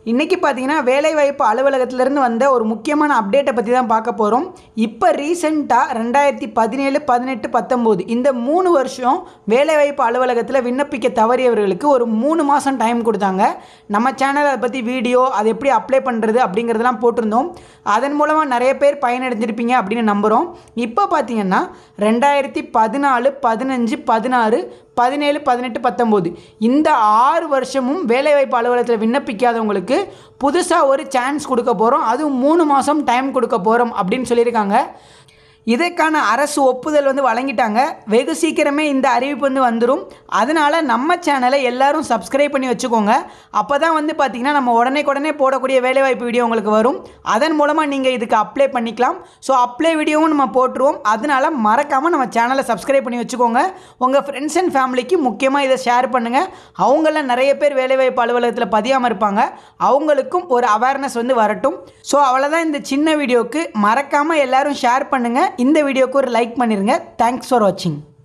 இன்றைக்கி பார்த்தீங்கன்னா வேலைவாய்ப்பு அலுவலகத்திலேருந்து வந்த ஒரு முக்கியமான அப்டேட்டை பற்றி தான் பார்க்க போகிறோம் இப்போ ரீசெண்டாக ரெண்டாயிரத்தி பதினேழு பதினெட்டு பத்தொம்போது இந்த மூணு வருஷம் வேலைவாய்ப்பு அலுவலகத்தில் விண்ணப்பிக்க தவறியவர்களுக்கு ஒரு மூணு மாதம் டைம் கொடுத்தாங்க நம்ம சேனல் அதை பற்றி வீடியோ அதை எப்படி அப்ளை பண்ணுறது அப்படிங்கிறதெல்லாம் போட்டிருந்தோம் அதன் மூலமாக நிறைய பேர் பயனடைஞ்சிருப்பீங்க அப்படின்னு நம்புகிறோம் இப்போ பார்த்தீங்கன்னா ரெண்டாயிரத்தி பதினாலு பதினஞ்சு பதினாறு பதினேழு பதினெட்டு பத்தொம்போது இந்த ஆறு வருஷமும் வேலைவாய்ப்பு அலுவலகத்தில் விண்ணப்பிக்காதவங்களுக்கு புதுசாக ஒரு சான்ஸ் கொடுக்க போகிறோம் அதுவும் மூணு மாதம் டைம் கொடுக்க போகிறோம் அப்படின்னு சொல்லியிருக்காங்க இதற்கான அரசு ஒப்புதல் வந்து வழங்கிட்டாங்க வெகு சீக்கிரமே இந்த அறிவிப்பு வந்து வந்துடும் அதனால் நம்ம சேனலை எல்லாரும் சப்ஸ்கிரைப் பண்ணி வச்சுக்கோங்க அப்போ தான் வந்து பார்த்திங்கன்னா நம்ம உடனே உடனே போடக்கூடிய வேலைவாய்ப்பு வீடியோ உங்களுக்கு வரும் அதன் மூலமாக நீங்கள் இதுக்கு அப்ளை பண்ணிக்கலாம் ஸோ அப்ளை வீடியோவும் நம்ம போட்டுருவோம் அதனால் மறக்காமல் நம்ம சேனலை சப்ஸ்கிரைப் பண்ணி வச்சுக்கோங்க உங்கள் ஃப்ரெண்ட்ஸ் அண்ட் ஃபேமிலிக்கு முக்கியமாக இதை ஷேர் பண்ணுங்கள் அவங்கள நிறைய பேர் வேலைவாய்ப்பு அலுவலகத்தில் பதியாமல் இருப்பாங்க அவங்களுக்கும் ஒரு அவேர்னஸ் வந்து வரட்டும் ஸோ அவ்வளோதான் இந்த சின்ன வீடியோவுக்கு மறக்காமல் எல்லாரும் ஷேர் பண்ணுங்கள் இந்த வீடியோக்கு ஒரு லைக் பண்ணிடுங்க தேங்க்ஸ் ஃபார் வாட்சிங்